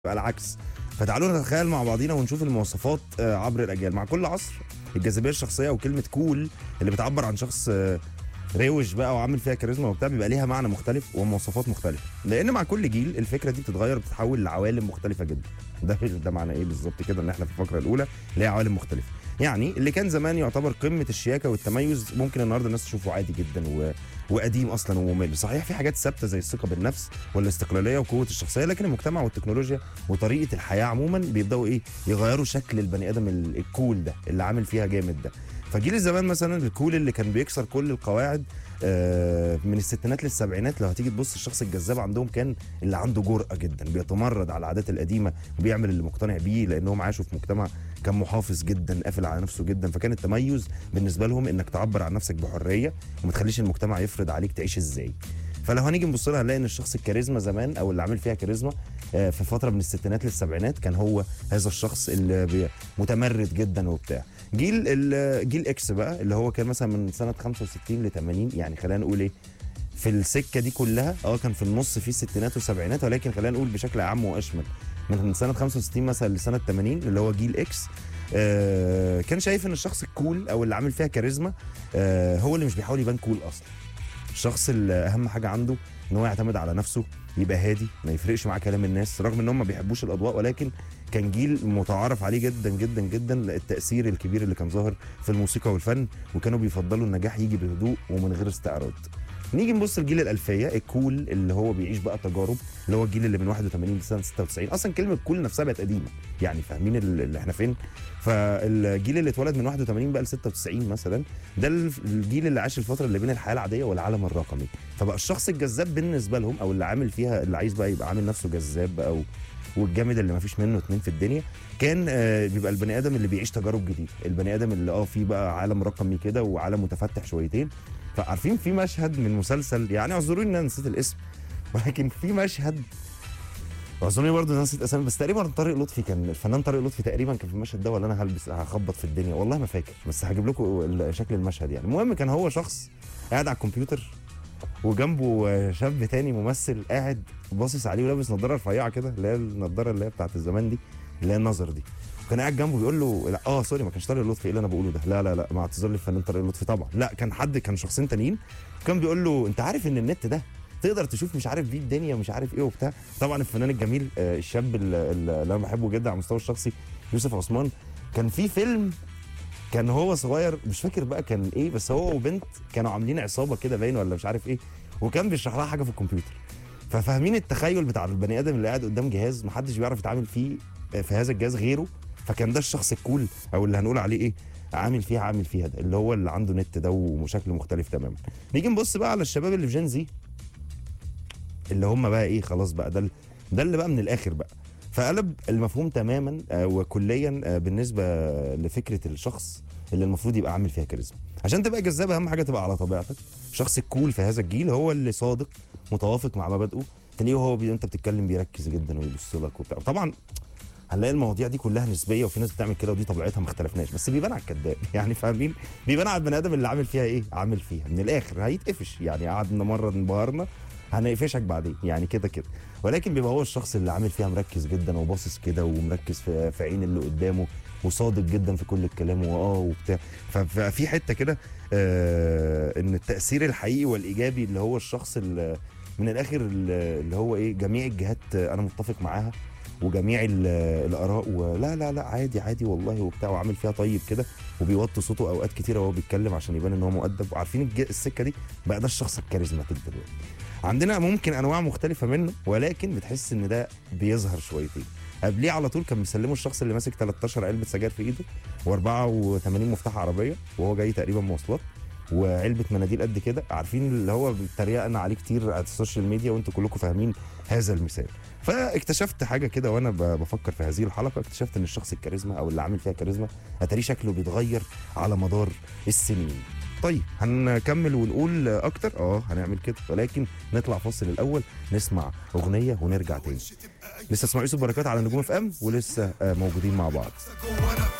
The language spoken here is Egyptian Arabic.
بقى العكس فتعالوا نتخيل مع بعضينا ونشوف المواصفات آه، عبر الاجيال مع كل عصر الجاذبيه الشخصيه وكلمه كول اللي بتعبر عن شخص آه، روش بقى وعامل فيها كاريزما وبتاع بيبقى ليها معنى مختلف ومواصفات مختلفه لان مع كل جيل الفكره دي بتتغير بتتحول لعوالم مختلفه جدا ده ده معنى ايه بالظبط كده ان احنا في الفقره الاولى اللي هي عوالم مختلفه يعني اللي كان زمان يعتبر قمه الشياكه والتميز ممكن النهارده الناس تشوفه عادي جدا و... وقديم اصلا وممل صحيح في حاجات ثابته زي الثقه بالنفس والاستقلاليه وقوه الشخصيه لكن المجتمع والتكنولوجيا وطريقه الحياه عموما بيبداوا ايه يغيروا شكل البني ادم ال- الكول ده اللي عامل فيها جامد ده فجيل الزمان مثلا الكول اللي كان بيكسر كل القواعد آه، من الستينات للسبعينات لو هتيجي تبص الشخص الجذاب عندهم كان اللي عنده جرأة جدا بيتمرد على العادات القديمة وبيعمل اللي مقتنع بيه لأنهم عاشوا في مجتمع كان محافظ جدا قافل على نفسه جدا فكان التميز بالنسبة لهم إنك تعبر عن نفسك بحرية وما تخليش المجتمع يفرض عليك تعيش إزاي فلو هنيجي نبص لها هنلاقي ان الشخص الكاريزما زمان او اللي عامل فيها كاريزما آه، في فتره من الستينات للسبعينات كان هو هذا الشخص اللي بي- متمرد جدا وبتاع جيل ال- جيل اكس بقى اللي هو كان مثلا من سنه 65 ل 80 يعني خلينا نقول ايه في السكه دي كلها اه كان في النص في الستينات والسبعينات ولكن خلينا نقول بشكل اعم واشمل من سنه 65 مثلا لسنه 80 اللي هو جيل اكس آه كان شايف ان الشخص الكول او اللي عامل فيها كاريزما آه هو اللي مش بيحاول يبان كول اصلا الشخص اللي اهم حاجه عنده ان هو يعتمد على نفسه يبقى هادي ما يفرقش معاه كلام الناس رغم ان هم ما بيحبوش الاضواء ولكن كان جيل متعارف عليه جدا جدا جدا التاثير الكبير اللي كان ظاهر في الموسيقى والفن وكانوا بيفضلوا النجاح يجي بهدوء ومن غير استعراض نيجي نبص لجيل الالفيه الكول اللي هو بيعيش بقى تجارب اللي هو الجيل اللي من 81 لسنه 96 اصلا كلمه كول نفسها بقت قديمه يعني فاهمين ال- اللي احنا فين فالجيل اللي اتولد من 81 بقى ل 96 مثلا ده الف- الجيل اللي عاش الفتره اللي بين الحياه العاديه والعالم الرقمي فبقى الشخص الجذاب بالنسبه لهم او اللي عامل فيها اللي عايز بقى يبقى عامل نفسه جذاب بقى و- والجامد اللي ما فيش منه اتنين في الدنيا كان آه، بيبقى البني ادم اللي بيعيش تجارب جديده البني ادم اللي اه فيه بقى عالم رقمي كده وعالم متفتح شويتين فعارفين في مشهد من مسلسل يعني اعذروني ان انا نسيت الاسم ولكن في مشهد اعذروني برضه ان انا نسيت اسامي بس تقريبا طارق لطفي كان الفنان طارق لطفي تقريبا كان في المشهد ده ولا انا هلبس هخبط في الدنيا والله ما فاكر بس هجيب لكم ال- شكل المشهد يعني المهم كان هو شخص قاعد على الكمبيوتر وجنبه آه، شاب تاني ممثل قاعد باصص عليه ولابس نظاره رفيعه كده اللي هي النظاره اللي هي بتاعت الزمان دي اللي هي النظر دي كان قاعد جنبه بيقول له لا اه سوري ما كانش طارق لطفي ايه اللي انا بقوله ده لا لا لا مع اعتذار للفنان طارق لطفي طبعا لا كان حد كان شخصين تانيين كان بيقول له انت عارف ان النت ده تقدر تشوف مش عارف بيه الدنيا ومش عارف ايه وبتاع طبعا الفنان الجميل آه، الشاب اللي اللي انا بحبه جدا على المستوى الشخصي يوسف عثمان كان في فيلم كان هو صغير مش فاكر بقى كان ايه بس هو وبنت كانوا عاملين عصابه كده باين ولا مش عارف ايه وكان بيشرح لها حاجه في الكمبيوتر ففاهمين التخيل بتاع البني ادم اللي قاعد قدام جهاز محدش بيعرف يتعامل فيه آه، في هذا الجهاز غيره فكان ده الشخص الكول او اللي هنقول عليه ايه عامل فيها عامل فيها ده اللي هو اللي عنده نت ده وشكل مختلف تماما نيجي نبص بقى على الشباب اللي في جين زي اللي هم بقى ايه خلاص بقى ده ال- ده اللي بقى من الاخر بقى فقلب المفهوم تماما آه، وكليا آه، بالنسبه لفكره الشخص اللي المفروض يبقى عامل فيها كاريزما عشان تبقى جذاب اهم حاجه تبقى على طبيعتك الشخص الكول في هذا الجيل هو اللي صادق متوافق مع مبادئه تلاقيه وهو بي... انت بتتكلم بيركز جدا ويبص لك وبتاع طبعا هنلاقي المواضيع دي كلها نسبيه وفي ناس بتعمل كده ودي طبيعتها ما اختلفناش بس بيبان على الكذاب يعني فاهمين بيبان على البني ادم اللي عامل فيها ايه عامل فيها من الاخر هيتقفش يعني قعدنا مره انبهرنا هنقفشك بعدين يعني كده كده ولكن بيبقى هو الشخص اللي عامل فيها مركز جدا وباصص كده ومركز في, في عين اللي قدامه وصادق جدا في كل الكلام واه وبتاع ففي حته كده آه ان التاثير الحقيقي والايجابي اللي هو الشخص اللي من الاخر اللي اللي هو ايه جميع الجهات آه، انا متفق معاها وجميع ال- الاراء ولا لا لا عادي عادي والله وبتاع وعامل فيها طيب كده وبيوطي صوته اوقات كتيره وهو بيتكلم عشان يبان ان هو مؤدب وعارفين الج- السكه دي بقى ده الشخص الكاريزماتيك دلوقتي عندنا ممكن انواع مختلفه منه ولكن بتحس ان ده بيظهر شويتين قبليه على طول كان بيسلموا الشخص اللي ماسك 13 علبه سجاير في ايده و84 مفتاح عربيه وهو جاي تقريبا مواصلات وعلبه مناديل قد كده عارفين اللي هو اتريقنا عليه كتير على السوشيال ميديا وانتوا كلكم فاهمين هذا المثال فاكتشفت حاجه كده وانا ب- بفكر في هذه الحلقه اكتشفت ان الشخص الكاريزما او اللي عامل فيها كاريزما اتاري شكله بيتغير على مدار السنين طيب هنكمل ونقول اكتر اه هنعمل كده ولكن نطلع فاصل الاول نسمع اغنيه ونرجع تاني لسه اسمع يوسف بركات على نجوم اف ام ولسه آه، موجودين مع بعض جوانا